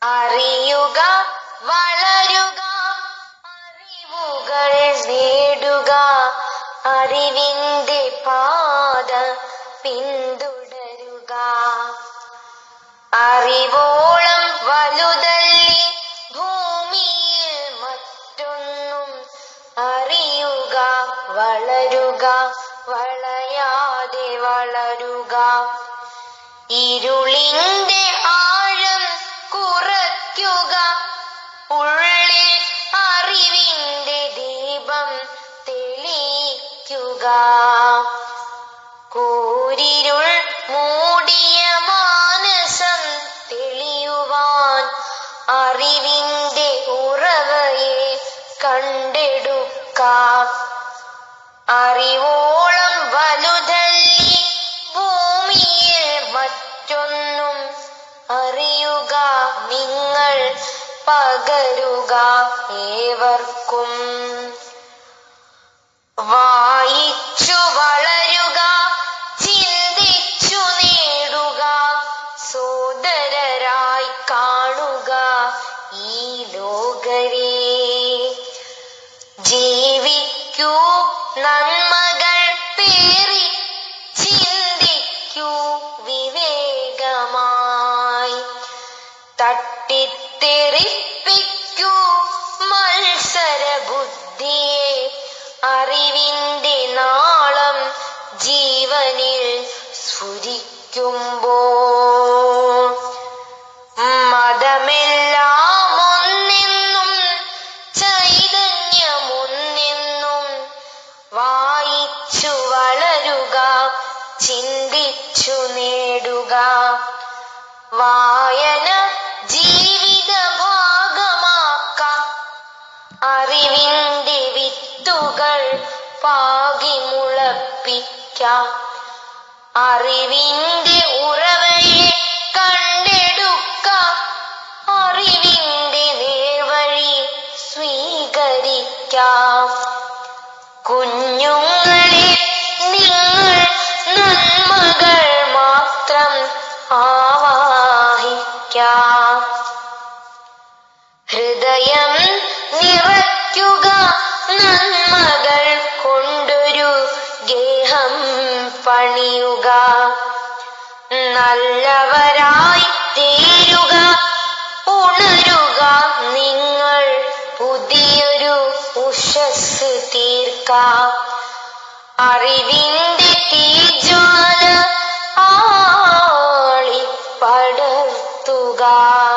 അറിയുക വളരുക അറിവുകൾ നേടുക അറിവിന്റെ പാത പിന്തുടരുക അറിവോളം വലുതല്ലി ഭൂമിയിൽ മറ്റൊന്നും അറിയുക വളരുക വളയാതെ വളരുക ഇരുളിന്റെ ആഴം കുറയ്ക്കുക ഉള്ളിൽ അറിവിന്റെ ദീപം തെളിയിക്കുക കൂരിരുൾ മൂടിയ മാനസം തെളിയുവാൻ അറിവിന്റെ ഉറവയെ കണ്ടെടുക്കാം അറിവോളം വലുതല്ലി ഭൂമിയിൽ മറ്റൊന്നും അറിയുക നിങ്ങൾ പകരുക ഏവർക്കും വായിച്ചു വളരുക ചിന്തിച്ചു നേടുക സോദരരായി കാണുക ഈ ലോകരെ ജീവിക്കൂ നന്മകൾ പേറി ചിന്തിക്കൂ വിവേകമായി തട്ടിത്തെറിപ്പിക്കൂ മത്സര ബുദ്ധിയെ അറിവിന്റെ നാളം ജീവനിൽ സ്ഫുരിക്കുമ്പോൾ മതമെല്ലാം ഒന്നെന്നും ചൈതന്യമൊന്നെന്നും വായിച്ചു വളരുക ചിന്തിച്ചു നേടുക വായന ജീവിത ഭാഗമാക്കാം അറിവിന്റെ വിത്തുകൾ പാകി മുളപ്പിക്കാം അറിവിന്റെ ഉറവയെ കണ്ടെടുക്കാം അറിവിന്റെ നേർവഴി സ്വീകരിക്കാം കുഞ്ഞുങ്ങളെ നിങ്ങൾ നന്മകൾ മാത്രം ആവാഹിക്കാം ഹൃദയം നിറയ്ക്കുക നന്മകൾ കൊണ്ടൊരു ഗേഹം പണിയുക നല്ലവരായി തീരുക ഉണരുക നിങ്ങൾ പുതിയൊരു ഉഷസ് തീർക്കാം അറിവിന്റെ തീജ്വാല ആളി പടർത്തുക